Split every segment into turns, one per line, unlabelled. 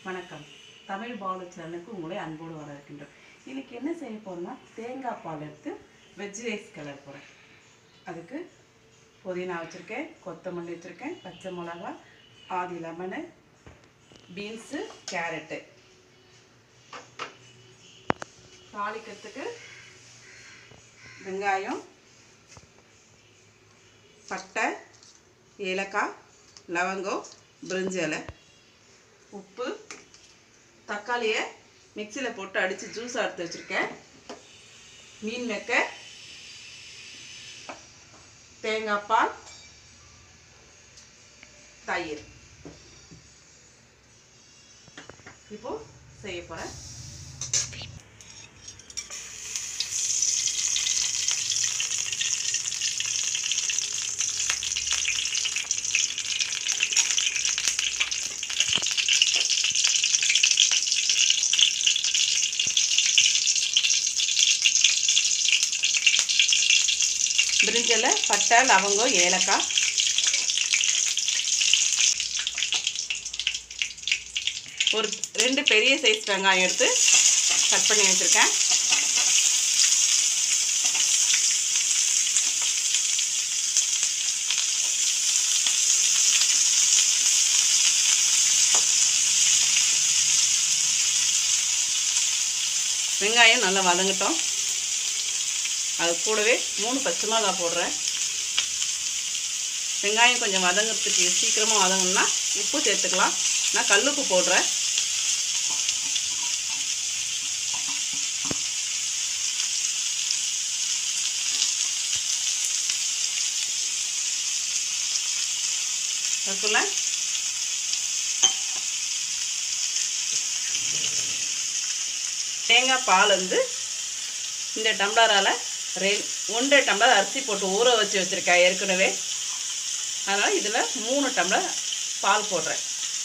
வணக்கம் தமிழ் பாலு சேனலுக்கு உங்களை அன்போடு வரவேற்கின்றோம் இன்னைக்கு என்ன செய்ய போறோம்னா தேங்காய் பால் எடுத்து வெஜ் ரைஸ் கலர் போகிறேன் அதுக்கு புதினா வச்சுருக்கேன் கொத்தமல்லி வச்சுருக்கேன் பச்சை மிளகா ஆதி லெமனு பீன்ஸு கேரட்டு தாளிக்கிறதுக்கு வெங்காயம் பட்டை ஏலக்காய் லவங்கம் பிரிஞ்சி இலை உப்பு தக்காளியை மிக்சியில் போட்டு அடித்து ஜூஸ் எடுத்து வச்சுருக்கேன் மீன் வைக்க தேங்காய் பால் தயிர் இப்போ செய்ய போகிறேன் பிரிஞ்சில் பட்டை லவங்கம் ஏலக்காய் ஒரு ரெண்டு பெரிய சைஸ் வெங்காயம் எடுத்து கட் பண்ணி வச்சுருக்கேன் வெங்காயம் நல்லா வதங்கட்டும் அது கூடவே மூணு பச்சை மிளகா போடுறேன் வெங்காயம் கொஞ்சம் வதங்கிறதுக்கு சீக்கிரமாக வதங்கணும்னா உப்பு சேர்த்துக்கலாம் நான் கல்லுப்பு போடுறேன் அதுக்குள்ள தேங்காய் பால் வந்து இந்த டம்ளரால் ரெ ஒன்றரை டம்ளர் அரிசி போட்டு ஊற வச்சு வச்சுருக்கேன் ஏற்கனவே அதனால் இதில் மூணு டம்ளர் பால் போடுறேன்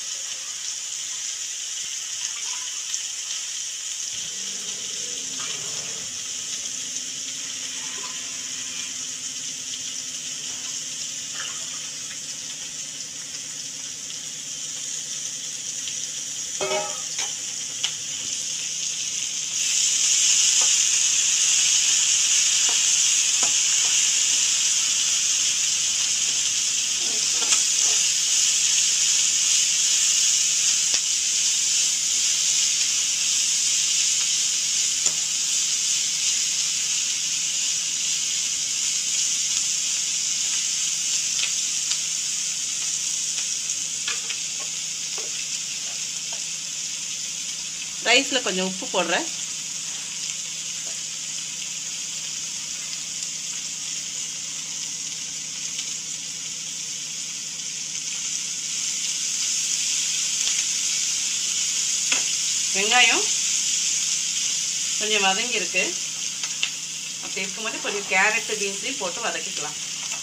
ரைஸில் கொஞ்சம் உப்பு போடுறேன் வெங்காயம் கொஞ்சம் வதங்கியிருக்கு அப்படி இருக்கும்போது கொஞ்சம் கேரட்டு பீன்ஸையும் போட்டு வதக்கிக்கலாம்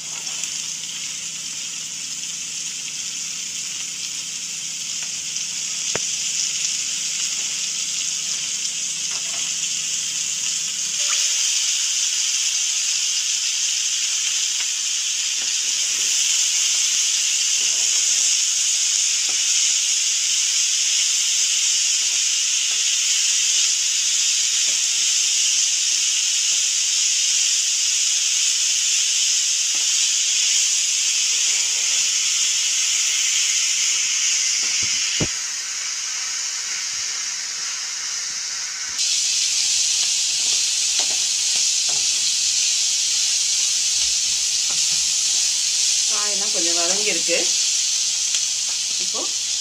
காயெல்லாம் கொஞ்சம் வதங்கியிருக்கு இப்போ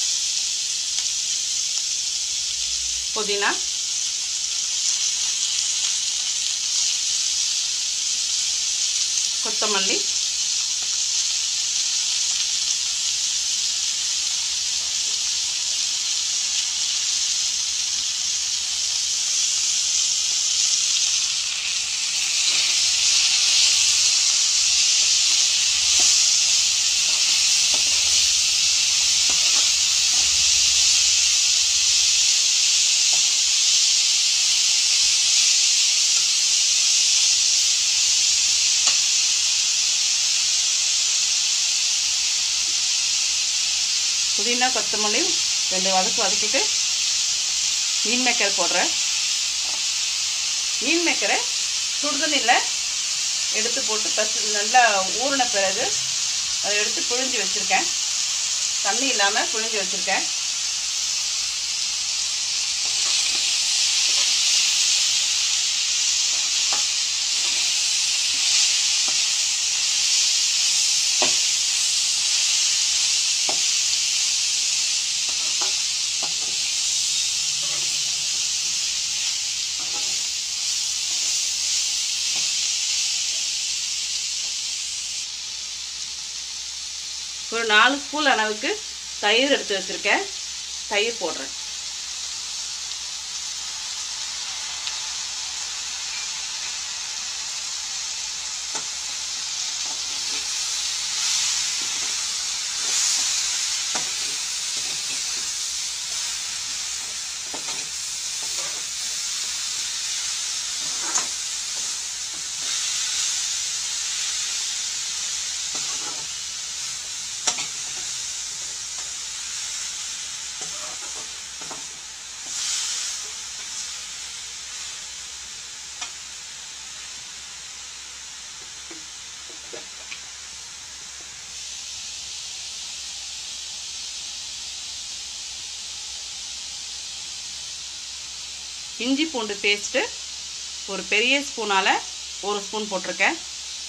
புதினா கொத்தமல்லி புதினா கொத்தமல்லி ரெண்டு வதக்கு வதக்கிட்டு மீன் மேக்கர் போடுறேன் மீன் மேக்கரை சுடுதண்ணியில் எடுத்து போட்டு பசு நல்லா ஊறின பிறகு அதை எடுத்து புழிஞ்சு வச்சுருக்கேன் தண்ணி இல்லாமல் புழிஞ்சு வச்சுருக்கேன் ஒரு நாலு ஸ்பூன் அளவுக்கு தயிர் எடுத்து வச்சுருக்கேன் தயிர் போடுறேன் இஞ்சி பூண்டு பேஸ்ட்டு ஒரு பெரிய ஸ்பூனால் ஒரு ஸ்பூன் போட்டிருக்கேன்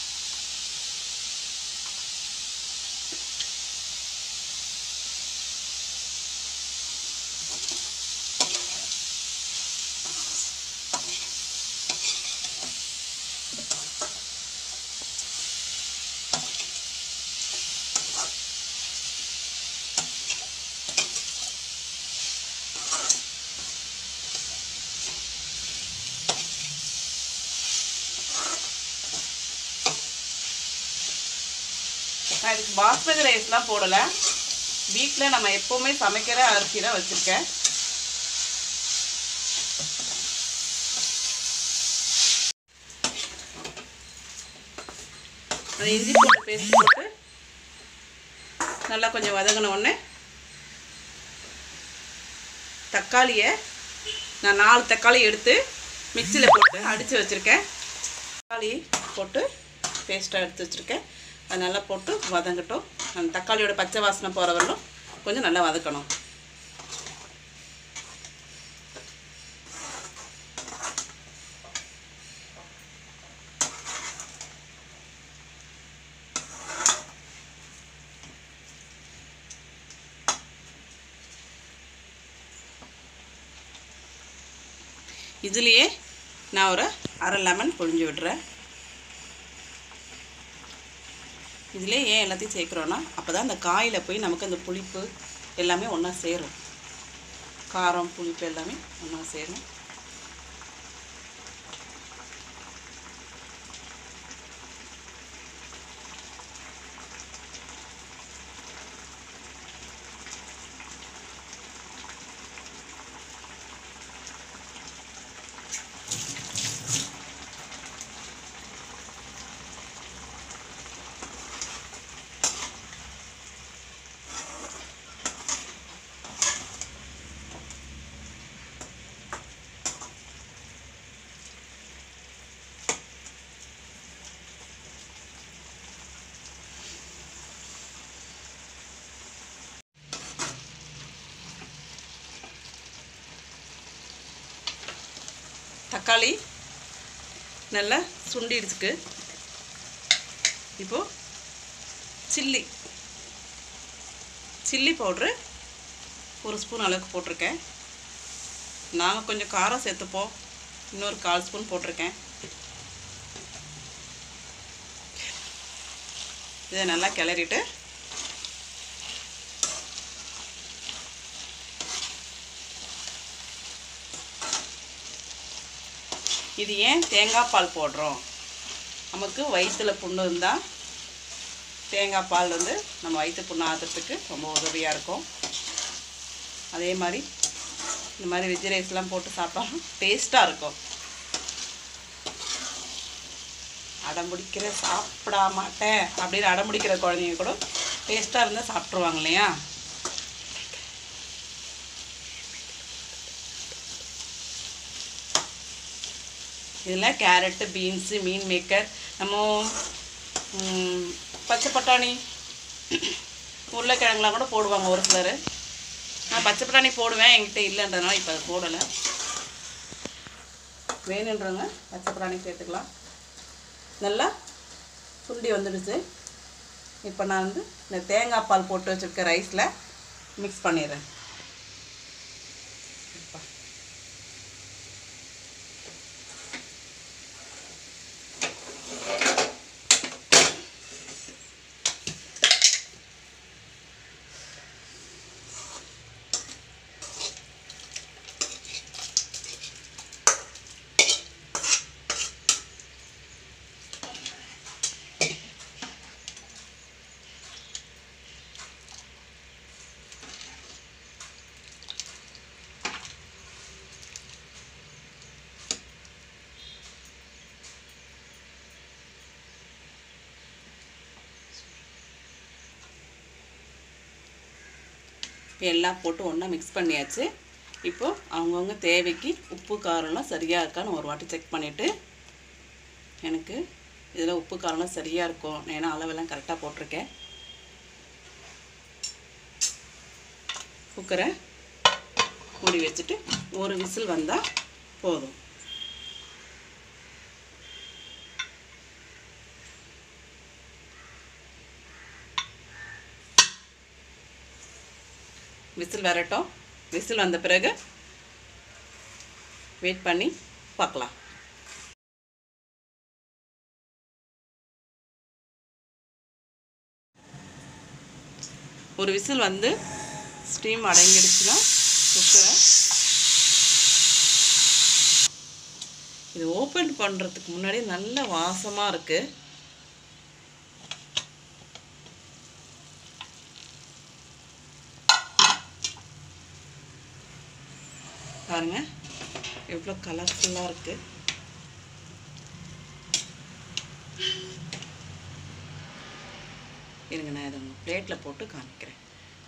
நான் இதுக்கு பாஸ்மதி ரைஸ்லாம் போடலை வீட்டில் நம்ம எப்போவுமே சமைக்கிற அரிசி தான் வச்சுருக்கேன் அந்த இஞ்சி பூண்டு பேஸ்ட் போட்டு நல்லா கொஞ்சம் வதங்கின உடனே தக்காளியை நான் நாலு தக்காளி எடுத்து மிக்சியில் போட்டு அடித்து வச்சுருக்கேன் தக்காளி போட்டு பேஸ்ட்டாக எடுத்து வச்சுருக்கேன் அது நல்லா போட்டு வதங்கட்டும் அந்த தக்காளியோட பச்சை வாசனை போகிற வரலும் கொஞ்சம் நல்லா வதக்கணும் இதுலேயே நான் ஒரு அரை லெமன் பொழிஞ்சு விடுறேன் இதிலே ஏன் எல்லாத்தையும் சேர்க்குறோன்னா அப்போ தான் அந்த காயில் போய் நமக்கு அந்த புளிப்பு எல்லாமே ஒன்றா சேரும் காரம் புளிப்பு எல்லாமே ஒன்றா சேரும் தக்காளி நல்லா சுண்டிடுச்சுக்கு இப்போது சில்லி சில்லி பவுட்ரு ஒரு ஸ்பூன் அளவுக்கு போட்டிருக்கேன் நாங்கள் கொஞ்சம் காரம் சேர்த்துப்போம் இன்னொரு கால் ஸ்பூன் போட்டிருக்கேன் இதை நல்லா கிளறிட்டு இது ஏன் தேங்காய் பால் போடுறோம் நமக்கு வயிற்றுல புண்ணு இருந்தால் தேங்காய் பால் வந்து நம்ம வயிற்று புண்ணு ஆற்றுறதுக்கு ரொம்ப உதவியாக இருக்கும் அதே மாதிரி இந்த மாதிரி வெஜ் ரைஸ்லாம் போட்டு சாப்பிட்டாலும் டேஸ்ட்டாக இருக்கும் அடம்பிடிக்கிற சாப்பிட மாட்டேன் அப்படின்னு அடம்பிடிக்கிற குழந்தைங்க கூட டேஸ்ட்டாக இருந்தால் சாப்பிட்ருவாங்க இல்லையா இதில் கேரட்டு பீன்ஸு மீன் மேக்கர் நம்ம ம், பச்சை பட்டாணி உருளைக்கிழங்குலாம் கூட போடுவாங்க ஒரு சிலர் நான் பச்சை பட்டாணி போடுவேன் என்கிட்ட இல்லைன்றதுனால இப்போ போடலை வேணுன்றவங்க பச்சை பட்டாணி சேர்த்துக்கலாம் நல்லா சுண்டி வந்துடுச்சு இப்போ நான் வந்து இந்த தேங்காய் பால் போட்டு வச்சுருக்க ரைஸில் மிக்ஸ் பண்ணிடுறேன் இப்போ எல்லாம் போட்டு ஒன்றா மிக்ஸ் பண்ணியாச்சு இப்போது அவங்கவுங்க தேவைக்கு உப்பு காரம்லாம் சரியாக இருக்கான்னு ஒரு வாட்டி செக் பண்ணிவிட்டு எனக்கு இதில் உப்பு காரம்லாம் சரியாக இருக்கும் நான் ஏன்னா அளவெல்லாம் கரெக்டாக போட்டிருக்கேன் குக்கரை மூடி வச்சுட்டு ஒரு விசில் வந்தால் போதும் விசில் வரட்டும் விசில் வந்த பிறகு வெயிட் பண்ணி பார்க்கலாம் ஒரு விசில் வந்து ஸ்டீம் அடங்கிடுச்சுன்னா குக்கரை இது ஓப்பன் பண்ணுறதுக்கு முன்னாடி நல்ல வாசமாக இருக்குது பாருங்க எவ்வளோ கலர்ஃபுல்லாக இருக்கு இருங்க நான் இதை பிளேட்டில் போட்டு காமிக்கிறேன்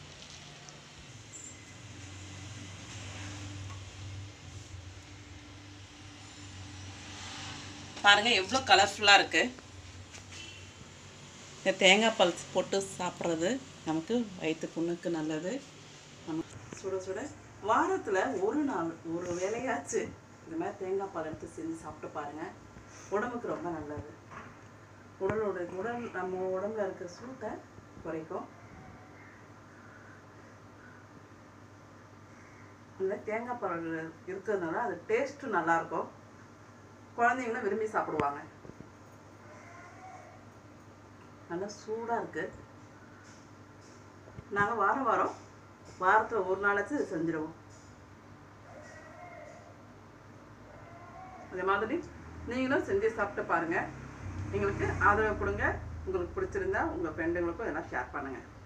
பாருங்க எவ்வளோ கலர்ஃபுல்லாக இருக்கு இந்த தேங்காய் பால் போட்டு சாப்பிட்றது நமக்கு வயிற்று புண்ணுக்கு நல்லது நம்ம சுட சுட வாரத்தில் ஒரு நாள் ஒரு வேலையாச்சு இந்த மாதிரி தேங்காய் பால் எடுத்து செஞ்சு சாப்பிட்டு பாருங்க உடம்புக்கு ரொம்ப நல்லது உடலோட உடல் நம்ம உடம்புல இருக்கிற சூட்டை குறைக்கும் இந்த தேங்காய் பால் இருக்கிறதுனால அது டேஸ்ட்டும் நல்லாயிருக்கும் குழந்தைங்களும் விரும்பி சாப்பிடுவாங்க நல்லா சூடாக இருக்குது நாங்கள் வாரம் வாரம் வாரத்தில் ஒரு நாளாச்சும் இது செஞ்சுருவோம் அதே மாதிரி நீங்களும் செஞ்சு சாப்பிட்டு பாருங்கள் எங்களுக்கு ஆதரவு கொடுங்க உங்களுக்கு பிடிச்சிருந்தா உங்கள் ஃப்ரெண்டுங்களுக்கும் இதெல்லாம் ஷேர் பண்ணுங்கள்